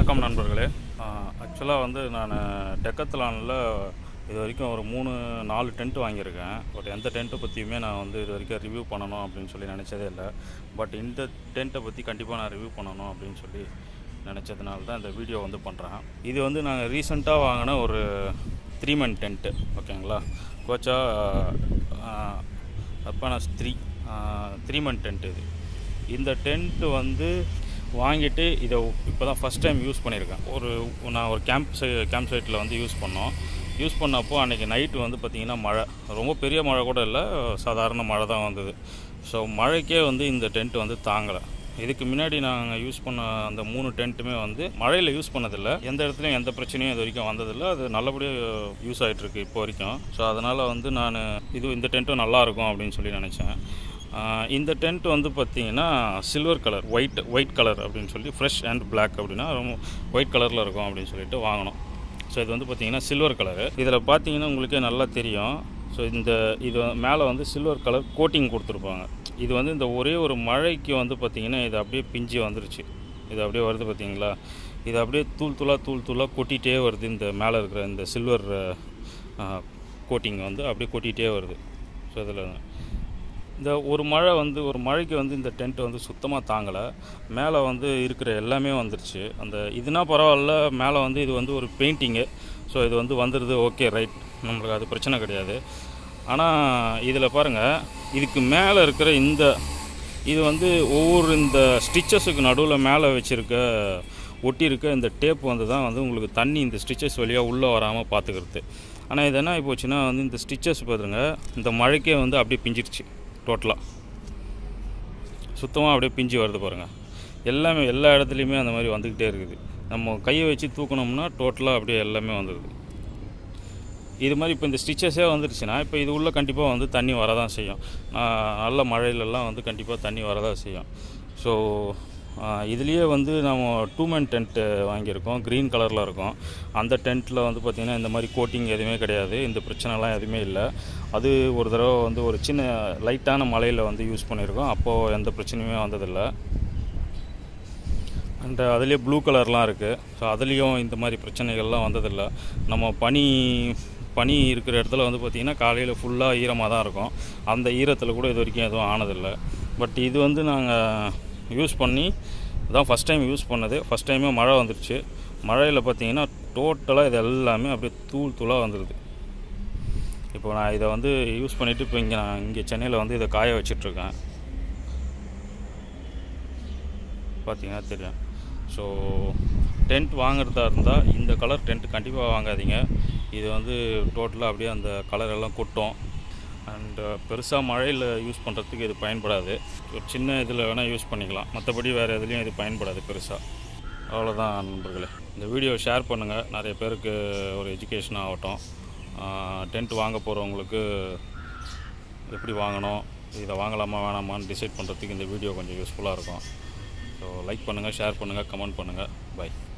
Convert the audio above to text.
வணக்கம் நண்பர்களே ஆக்சுவலாக வந்து நான் டெக்கத்லானில் இது வரைக்கும் ஒரு மூணு நாலு டென்ட் வாங்கியிருக்கேன் பட் எந்த டென்ட்டை பற்றியுமே நான் வந்து இது வரைக்கும் ரிவ்யூ பண்ணணும் அப்படின்னு சொல்லி நினச்சதே இல்லை பட் இந்த டென்ட்டை பற்றி கண்டிப்பாக நான் ரிவ்யூ பண்ணணும் அப்படின்னு சொல்லி நினச்சதுனால தான் இந்த வீடியோ வந்து பண்ணுறேன் இது வந்து நாங்கள் ரீசெண்டாக வாங்கின ஒரு த்ரீ மந்த் டென்ட்டு ஓகேங்களா கோச்சா அப்பானாஸ் த்ரீ த்ரீ மந்த் டென்ட் இது இந்த டென்ட்டு வந்து வாங்கிட்டு இதை இப்போ தான் ஃபஸ்ட் டைம் யூஸ் பண்ணியிருக்கேன் ஒரு நான் ஒரு கேம்ப் சை கேம்ப் சைட்டில் வந்து யூஸ் பண்ணோம் யூஸ் பண்ணப்போ அன்றைக்கி நைட்டு வந்து பார்த்திங்கன்னா மழை ரொம்ப பெரிய மழை கூட இல்லை சாதாரண மழை தான் வந்தது ஸோ மழைக்கே வந்து இந்த டென்ட் வந்து தாங்கலை இதுக்கு முன்னாடி நாங்கள் யூஸ் பண்ண அந்த மூணு டென்ட்டுமே வந்து மழையில் யூஸ் பண்ணதில்லை எந்த இடத்துலையும் எந்த பிரச்சனையும் இது வரைக்கும் வந்ததில்லை அது நல்லபடியாக யூஸ் ஆகிட்டுருக்கு இப்போ வரைக்கும் ஸோ அதனால் வந்து நான் இது இந்த டென்ட்டும் நல்லாயிருக்கும் அப்படின்னு சொல்லி நினச்சேன் ஆஹ் இந்த டென்ட் வந்து பார்த்தீங்கன்னா silver colour white white colour அப்படின்னு சொல்லி ஃப்ரெஷ் அண்ட் பிளாக் அப்படின்னா ரொம்ப ஒயிட் கலரில் இருக்கும் அப்படின்னு சொல்லிட்டு வாங்கினோம் ஸோ இது வந்து பார்த்தீங்கன்னா சில்வர் கலரு இதில் பார்த்தீங்கன்னா உங்களுக்கே நல்லா தெரியும் ஸோ இந்த இது மேலே வந்து சில்வர் கலர் கோட்டிங் கொடுத்துருப்பாங்க இது வந்து இந்த ஒரே ஒரு மழைக்கு வந்து பார்த்திங்கன்னா இது அப்படியே பிஞ்சு வந்துருச்சு இது அப்படியே வருது பார்த்தீங்களா இது அப்படியே தூள் தூளாக தூள் தூளாக கொட்டிகிட்டே வருது இந்த மேலே இருக்கிற இந்த சில்வர் கோட்டிங் வந்து அப்படியே கொட்டிகிட்டே வருது ஸோ இதில் இந்த ஒரு மழை வந்து ஒரு மழைக்கு வந்து இந்த டென்ட் வந்து சுத்தமாக தாங்கலை மேலே வந்து இருக்கிற எல்லாமே வந்துருச்சு அந்த இதுனா பரவாயில்ல மேலே வந்து இது வந்து ஒரு பெயிண்டிங்கு ஸோ இது வந்து வந்துடுது ஓகே ரைட் நம்மளுக்கு அது பிரச்சனை கிடையாது ஆனால் இதில் பாருங்கள் இதுக்கு மேலே இருக்கிற இந்த இது வந்து ஒவ்வொரு இந்த ஸ்டிச்சஸுக்கு நடுவில் மேலே வச்சுருக்க ஒட்டியிருக்க இந்த டேப் வந்து தான் வந்து உங்களுக்கு தண்ணி இந்த ஸ்டிச்சஸ் வழியாக உள்ளே வராமல் பார்த்துக்கிறது ஆனால் இது என்ன ஆகி போச்சுன்னா வந்து இந்த ஸ்டிச்சஸ் பார்த்துருங்க இந்த மழைக்கே வந்து அப்படியே பிஞ்சிருச்சு டோட்டலாக சுத்தமாக அப்படியே பிஞ்சு வருது பாருங்கள் எல்லாமே எல்லா இடத்துலையுமே அந்த மாதிரி வந்துக்கிட்டே இருக்குது நம்ம கையை வச்சு தூக்கணும்னா டோட்டலாக அப்படியே எல்லாமே வந்துடுது இது மாதிரி இப்போ இந்த ஸ்டிச்சஸே வந்துருச்சுன்னா இப்போ இது உள்ளே கண்டிப்பாக வந்து தண்ணி வரதான் செய்யும் ஆஹ் நல்ல மழையிலலாம் வந்து கண்டிப்பாக தண்ணி வரதான் செய்யும் ஸோ இதுலேயே வந்து நம்ம டூ மேன் டென்ட்டு வாங்கியிருக்கோம் க்ரீன் கலரில் இருக்கும் அந்த டென்ட்டில் வந்து பார்த்திங்கன்னா இந்த மாதிரி கோட்டிங் எதுவுமே கிடையாது இந்த பிரச்சனைலாம் எதுவுமே இல்லை அது ஒரு தடவை வந்து ஒரு சின்ன லைட்டான மழையில் வந்து யூஸ் பண்ணியிருக்கோம் அப்போது எந்த பிரச்சனையுமே வந்ததில்லை அண்ட் அதுலேயே ப்ளூ கலர்லாம் இருக்குது ஸோ அதுலேயும் இந்த மாதிரி பிரச்சனைகள்லாம் வந்ததில்லை நம்ம பனி பனி இருக்கிற இடத்துல வந்து பார்த்திங்கன்னா காலையில் ஃபுல்லாக ஈரமாக தான் இருக்கும் அந்த ஈரத்தில் கூட இது வரைக்கும் எதுவும் ஆனதில்லை பட் இது வந்து நாங்கள் யூஸ் பண்ணி இதான் ஃபஸ்ட் டைம் யூஸ் பண்ணது ஃபஸ்ட் டைமே மழை வந்துருச்சு மழையில் பார்த்தீங்கன்னா டோட்டலாக இது எல்லாமே அப்படியே தூள் தூளாக வந்துடுது இப்போ நான் இதை வந்து யூஸ் பண்ணிவிட்டு இப்போ இங்கே நான் இங்கே சென்னையில் வந்து இதை காய வச்சிட்ருக்கேன் பார்த்தீங்கன்னா தெரியும் ஸோ டென்ட் வாங்குறதா இருந்தால் இந்த கலர் டென்ட் கண்டிப்பாக வாங்காதீங்க இது வந்து டோட்டலாக அப்படியே அந்த கலர் எல்லாம் கொட்டும் அண்ட் பெருசாக மழையில் யூஸ் பண்ணுறதுக்கு இது பயன்படாது ஒரு சின்ன இதில் வேணால் யூஸ் பண்ணிக்கலாம் மற்றபடி வேறு எதுலேயும் இது பயன்படாது பெருசாக அவ்வளோதான் நண்பர்களே இந்த வீடியோ ஷேர் பண்ணுங்கள் நிறைய பேருக்கு ஒரு எஜுகேஷன் ஆகட்டும் டென்ட் வாங்க போகிறவங்களுக்கு எப்படி வாங்கணும் இதை வாங்கலாமா வேணாமான்னு டிசைட் பண்ணுறதுக்கு இந்த வீடியோ கொஞ்சம் யூஸ்ஃபுல்லாக இருக்கும் ஸோ லைக் பண்ணுங்கள் ஷேர் பண்ணுங்கள் கமெண்ட் பண்ணுங்கள் பை